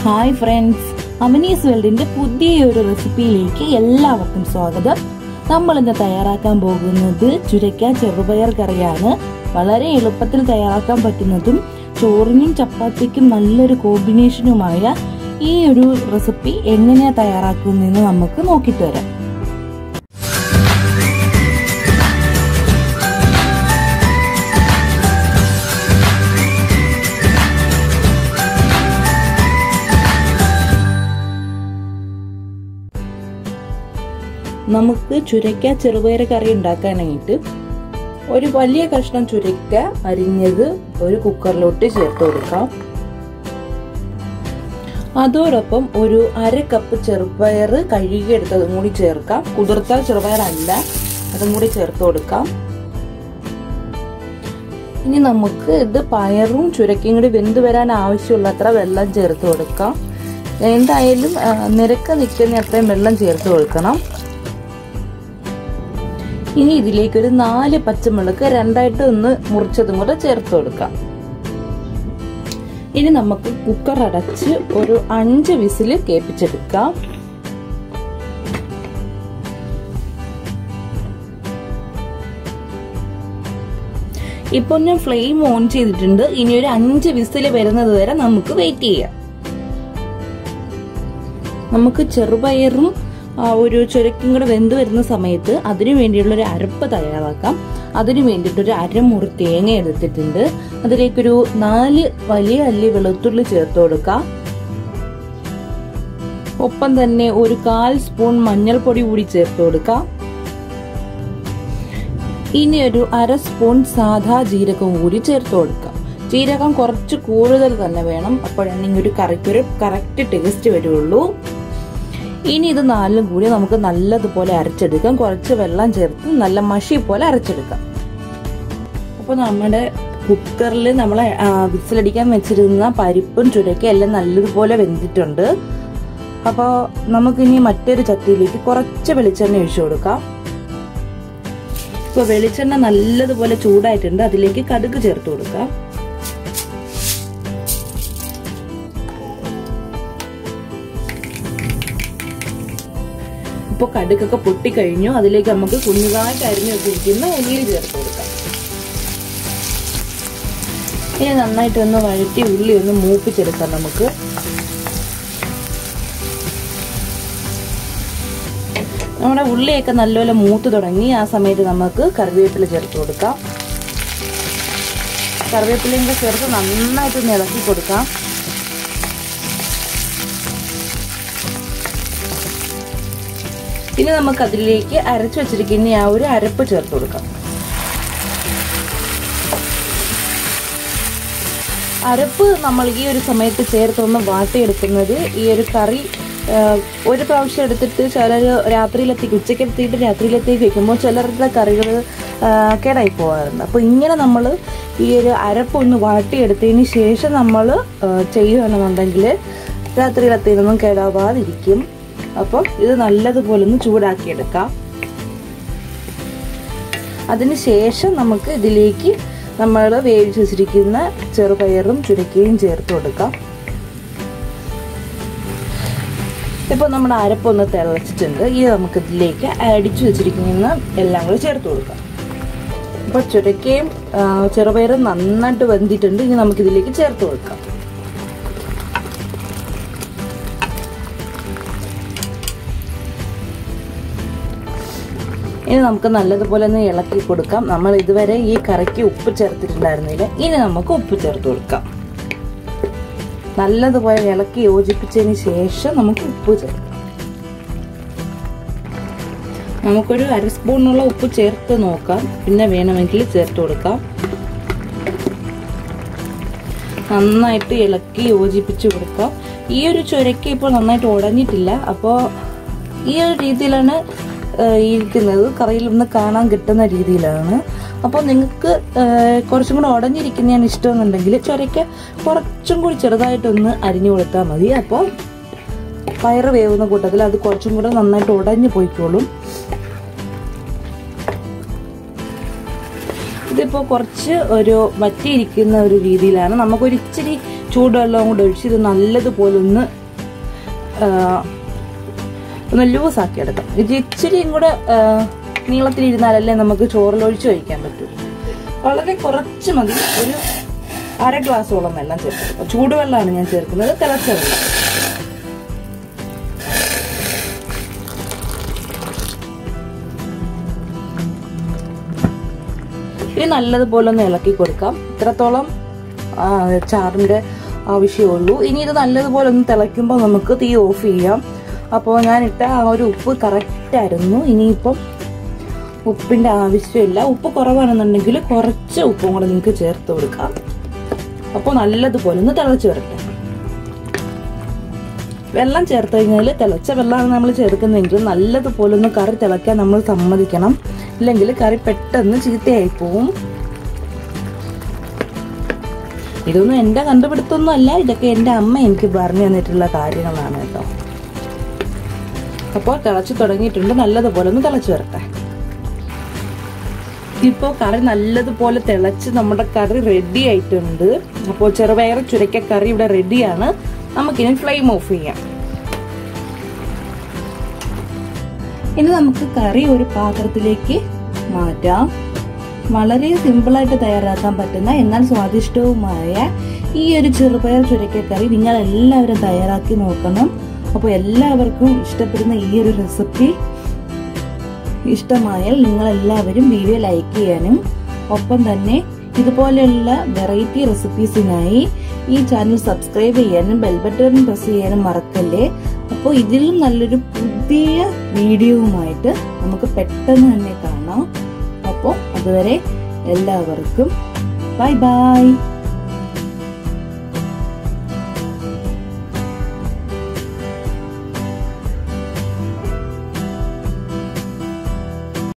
hi friends അമിനീസ് വേൾഡിന്റെ പുതിയൊരു റെസിപ്പിയിലേക്ക് എല്ലാവർക്കും സ്വാഗതം നമ്മൾ ഇന്ന് തയ്യാറാക്കാൻ പോകുന്നത് ചുരക്ക ചെറുപയർ കറിയാണ് വളരെ എളുപ്പത്തിൽ തയ്യാറാക്കാൻ പറ്റുന്നതും ചോറിനും ചപ്പാത്തിക്കും നല്ലൊരു കോമ്പിനേഷനുമായ ഈ ഒരു റെസിപ്പി എങ്ങനെയാ തയ്യാറാക്കുന്നതെന്ന് നമുക്ക് നോക്കിയിട്ട് വരാം നമുക്ക് ചുരക്ക ചെറുപയർ കറി ഉണ്ടാക്കാനായിട്ട് ഒരു വലിയ കഷ്ണം ചുരക്ക അരിഞ്ഞത് ഒരു കുക്കറിലോട്ട് ചേർത്ത് കൊടുക്കാം അതോടൊപ്പം ഒരു അര കപ്പ് ചെറുപയർ കഴുകിയെടുത്തതും കൂടി ചേർക്കാം കുതിർത്ത ചെറുപയർ അല്ല അതും കൂടി ചേർത്ത് കൊടുക്കാം ഇനി നമുക്ക് ഇത് പയറും ചുരക്കയും കൂടി വെന്ത് വരാൻ ആവശ്യമുള്ളത്ര വെള്ളം ചേർത്ത് കൊടുക്കാം എന്തായാലും നിരക്ക നിൽക്കുന്ന അത്രയും വെള്ളം ചേർത്ത് കൊടുക്കണം ഇനി ഇതിലേക്ക് ഒരു നാല് പച്ചമുളക് രണ്ടായിട്ട് ഒന്ന് മുറിച്ചതും കൂടെ ചേർത്ത് കൊടുക്കാം ഇനി നമുക്ക് കുക്കർ അടച്ച് ഒരു അഞ്ച് വിസിൽ കേൾപ്പിച്ചെടുക്കാം ഇപ്പൊ ഞാൻ ഫ്ലെയിം ഓൺ ചെയ്തിട്ടുണ്ട് ഇനി ഒരു അഞ്ച് വിസിൽ വരുന്നത് വരെ നമുക്ക് വെയിറ്റ് ചെയ്യാം നമുക്ക് ചെറുപയറും ഒരു ചുരക്കും കൂടെ വെന്ത് വരുന്ന സമയത്ത് അതിനു വേണ്ടിയുള്ള ഒരു അരപ്പ് തയ്യാറാക്കാം അതിനു വേണ്ടിയിട്ട് ഒരു അരമുറി തേങ്ങ എടുത്തിട്ടുണ്ട് അതിലേക്കൊരു നാല് വലിയ അല്ലി വെളുത്തുള്ളി ചേർത്ത് കൊടുക്കാം ഒപ്പം തന്നെ ഒരു കാൽ സ്പൂൺ മഞ്ഞൾപ്പൊടി കൂടി ചേർത്ത് കൊടുക്കാം ഇനി ഒരു അര സ്പൂൺ സാധാ ജീരകം കൂടി ചേർത്ത് കൊടുക്കാം ജീരകം കുറച്ച് കൂടുതൽ തന്നെ വേണം അപ്പോഴാണ് ഒരു കറിക്കൊരു കറക്റ്റ് ടേസ്റ്റ് വരുള്ളൂ ഇനി ഇത് നാലും കൂടി നമുക്ക് നല്ലതുപോലെ അരച്ചെടുക്കാം കുറച്ച് വെള്ളം ചേർത്ത് നല്ല മഷി പോലെ അരച്ചെടുക്കാം അപ്പോൾ നമ്മുടെ കുക്കറിൽ നമ്മൾ വിസിലടിക്കാൻ വെച്ചിരുന്ന പരിപ്പും ചുരക്കും എല്ലാം നല്ലതുപോലെ വെന്തിട്ടുണ്ട് അപ്പോൾ നമുക്കിനി മറ്റൊരു ചട്ടിയിലേക്ക് കുറച്ച് വെളിച്ചെണ്ണ ഒഴിച്ചു കൊടുക്കാം ഇപ്പോൾ വെളിച്ചെണ്ണ നല്ലതുപോലെ ചൂടായിട്ടുണ്ട് അതിലേക്ക് കടുക് ചേർത്ത് കൊടുക്കാം ഇപ്പോൾ കടുക്കൊക്കെ പൊട്ടിക്കഴിഞ്ഞു അതിലേക്ക് നമുക്ക് കുഞ്ഞുകാറ്റ് അരിഞ്ഞു വെച്ചിരിക്കുന്ന ഉള്ളി ചേർത്ത് കൊടുക്കാം ഇനി നന്നായിട്ട് ഒന്ന് വഴറ്റി ഉള്ളി ഒന്ന് മൂപ്പിച്ചെടുക്കാം നമുക്ക് നമ്മുടെ ഉള്ളിയൊക്കെ നല്ലപോലെ മൂത്ത് തുടങ്ങി ആ സമയത്ത് നമുക്ക് കറിവേപ്പില ചേർത്ത് കൊടുക്കാം കറിവേപ്പിലയും കൂടെ ചേർത്ത് നന്നായിട്ട് ഒന്ന് ഇളക്കി കൊടുക്കാം ഇനി നമുക്ക് അതിലേക്ക് അരച്ചു വെച്ചിരിക്കുന്ന ആ ഒരു അരപ്പ് ചേർത്ത് കൊടുക്കാം അരപ്പ് നമ്മൾ ഈ ഒരു സമയത്ത് ചേർത്തൊന്ന് വാട്ടിയെടുക്കുന്നത് ഈ ഒരു കറി ഒരു പ്രാവശ്യം എടുത്തിട്ട് ചിലർ രാത്രിയിലെത്തേക്ക് ഉച്ചയ്ക്കെത്തിയിട്ട് രാത്രിയിലെത്തേക്ക് വെക്കുമ്പോൾ ചിലരുടെ കറികൾ കേടായി പോകാറുണ്ട് അപ്പോൾ ഇങ്ങനെ നമ്മൾ ഈ ഒരു അരപ്പ് ഒന്ന് വാട്ടിയെടുത്തതിന് ശേഷം നമ്മൾ ചെയ്യുകയാണെന്നുണ്ടെങ്കിൽ രാത്രിയിലെത്തേക്കൊന്നും കേടാവാതിരിക്കും അപ്പോൾ ഇത് നല്ലതുപോലെ ഒന്ന് ചൂടാക്കിയെടുക്കാം അതിനുശേഷം നമുക്ക് ഇതിലേക്ക് നമ്മൾ വേവിച്ച് വെച്ചിരിക്കുന്ന ചെറുപയറും ചുരക്കയും ചേർത്ത് കൊടുക്കാം ഇപ്പോൾ നമ്മുടെ അരപ്പൊന്ന് തിളച്ചിട്ടുണ്ട് ഇത് നമുക്ക് ഇതിലേക്ക് അടിച്ചു വെച്ചിരിക്കുന്ന എല്ലാം കൂടി ചേർത്ത് കൊടുക്കാം ഇപ്പോൾ ചുരക്കയും ചെറുപയറും നന്നായിട്ട് വെന്തിട്ടുണ്ട് ഇനി നമുക്കിതിലേക്ക് ചേർത്ത് കൊടുക്കാം ഇനി നമുക്ക് നല്ലതുപോലെ ഒന്ന് ഇളക്കി കൊടുക്കാം നമ്മൾ ഇതുവരെ ഈ കറിക്ക് ഉപ്പ് ചേർത്തിട്ടുണ്ടായിരുന്നില്ല ഇനി നമുക്ക് ഉപ്പ് ചേർത്ത് കൊടുക്കാം നല്ലതുപോലെ ഇളക്കി യോജിപ്പിച്ചതിന് ശേഷം നമുക്ക് ഉപ്പ് ചേർക്കാം നമുക്കൊരു അര സ്പൂണുള്ള ഉപ്പ് ചേർത്ത് നോക്കാം പിന്നെ വേണമെങ്കിൽ ചേർത്ത് കൊടുക്കാം നന്നായിട്ട് ഇളക്കി യോജിപ്പിച്ച് കൊടുക്കാം ഈ ഒരു ചുരക്ക് ഇപ്പോൾ നന്നായിട്ട് ഉടഞ്ഞിട്ടില്ല അപ്പോൾ ഈ ഒരു രീതിയിലാണ് ഇരിക്കുന്നത് കറിയിൽ ഒന്ന് കാണാൻ കിട്ടുന്ന രീതിയിലാണ് അപ്പോൾ നിങ്ങൾക്ക് കുറച്ചും കൂടെ ഉടഞ്ഞിരിക്കുന്നതാണ് ഇഷ്ടമെന്നുണ്ടെങ്കിൽ ചുരയ്ക്ക് കുറച്ചും കൂടി ചെറുതായിട്ടൊന്ന് അരിഞ്ഞു കൊടുത്താൽ മതി അപ്പോൾ പയറ് വേവുന്ന കൂട്ടത്തിൽ അത് കുറച്ചും കൂടെ നന്നായിട്ട് ഉടഞ്ഞു പോയിക്കോളും ഇതിപ്പോൾ കുറച്ച് ഒരു വറ്റിയിരിക്കുന്ന ഒരു രീതിയിലാണ് നമുക്കൊരു ഇച്ചിരി ചൂടുവെള്ളം കൂടെ ഒഴിച്ച് ഇത് നല്ലതുപോലെ ഒന്ന് ആ, ഒന്ന് ലൂസാക്കി എടുക്കാം ഇത് ഇച്ചിരിയും കൂടെ ആ, നീളത്തിലിരുന്നാലല്ലേ നമുക്ക് ചോറിൽ ഒഴിച്ച് കഴിക്കാൻ പറ്റൂ വളരെ കുറച്ച് മതി ഒരു അര ഗ്ലാസോളം വെള്ളം ചേർക്കും ചൂടുവെള്ളമാണ് ഞാൻ ചേർക്കുന്നത് തിളച്ച വെള്ളം ഇനി നല്ലതുപോലെ ഒന്ന് ഇളക്കി കൊടുക്കാം ഇത്രത്തോളം ആ, ചാറിന്റെ ആവശ്യമുള്ളൂ ഇനി ഇത് നല്ലതുപോലെ ഒന്ന് തിളയ്ക്കുമ്പോൾ നമുക്ക് തീ ഓഫ് ചെയ്യാം അപ്പോൾ ഞാൻ ഇട്ട ആ ഒരു ഉപ്പ് കറക്റ്റ് ആയിരുന്നു ഇനിയിപ്പം ഉപ്പിന്റെ ആവശ്യമില്ല ഉപ്പ് കുറവാണെന്നുണ്ടെങ്കിൽ കുറച്ച് ഉപ്പും കൂടെ നിങ്ങൾക്ക് ചേർത്ത് കൊടുക്കാം അപ്പോൾ നല്ലതുപോലെ ഒന്ന് തിളച്ച് വരട്ടെ വെള്ളം ചേർത്ത് കഴിഞ്ഞാൽ തിളച്ച വെള്ളമാണ് നമ്മൾ ചേർക്കുന്നതെങ്കിൽ നല്ലതുപോലെ ഒന്ന് കറി തിളയ്ക്കാൻ നമ്മൾ സമ്മതിക്കണം ഇല്ലെങ്കിൽ കറി പെട്ടെന്ന് ചീത്തയായി പോവും ഇതൊന്നും എന്റെ കണ്ടുപിടുത്തൊന്നും അല്ല ഇതൊക്കെ എന്റെ അമ്മ എനിക്ക് പറഞ്ഞു തന്നിട്ടുള്ള കാര്യങ്ങളാണ് കേട്ടോ അപ്പോൾ തിളച്ച് തുടങ്ങിയിട്ടുണ്ട് നല്ലതുപോലെ ഒന്ന് തിളച്ച് വരട്ടെ ഇപ്പോൾ കറി നല്ലതുപോലെ തിളച്ച് നമ്മുടെ കറി റെഡി ആയിട്ടുണ്ട് അപ്പോൾ ചെറുപയർ ചുരക്ക കറി ഇവിടെ റെഡിയാണ് നമുക്കിനി ഫ്ലെയിം ഓഫ് ചെയ്യാം ഇനി നമുക്ക് കറി ഒരു പാത്രത്തിലേക്ക് മാറ്റാം വളരെ സിമ്പിളായിട്ട് തയ്യാറാക്കാൻ പറ്റുന്ന എന്നാൽ സ്വാദിഷ്ടവുമായ ഈ ഒരു ചെറുപയർ ചുരക്കക്കറി നിങ്ങൾ എല്ലാവരും തയ്യാറാക്കി നോക്കണം അപ്പോൾ എല്ലാവർക്കും ഇഷ്ടപ്പെടുന്ന ഈ ഒരു റെസിപ്പി ഇഷ്ടമായാൽ നിങ്ങൾ എല്ലാവരും വീഡിയോ ലൈക്ക് ചെയ്യാനും ഒപ്പം തന്നെ ഇതുപോലെയുള്ള വെറൈറ്റി റെസിപ്പീസിനായി ഈ ചാനൽ സബ്സ്ക്രൈബ് ചെയ്യാനും ബെൽ ബട്ടൺ പ്രസ് ചെയ്യാനും മറക്കല്ലേ അപ്പോൾ ഇതിലും നല്ലൊരു പുതിയ വീഡിയോവുമായിട്ട് നമുക്ക് പെട്ടെന്ന് തന്നെ കാണാം അപ്പോൾ അതുവരെ എല്ലാവർക്കും ബൈ ബൈ